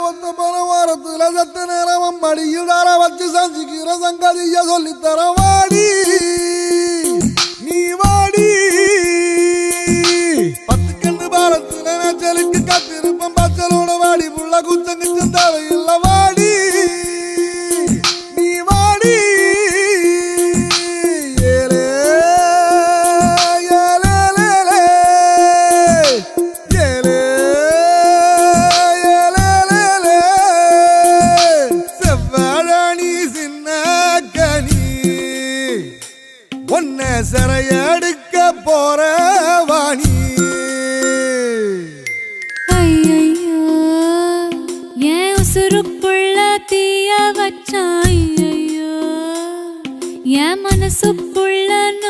ஒத்த போன வாரத்துல சத்த நேரம் மடியிடார வச்சு சஞ்சிக்கிற சங்கதிய சொல்லி தர வாடி நீ வாடி பத்து கண்ணு பாலத்துல மேச்சலுக்கு காத்திருப்பம் பச்சலோட வாடி புள்ள குச்சம் கிச்சம் தேவையில்ல வாடி நீ வாடி ஏலே ஏலேலேலே. ஏலே ஏலேலேலே. செவ்வாழாணி சின்ன கனி ஒன்ன சிறையெடுக்க போற வாணி ஐயையோ, என் உசுருக்குள்ள தீய வச்சான் ஐயையோ, என் மனசுக்குள்ள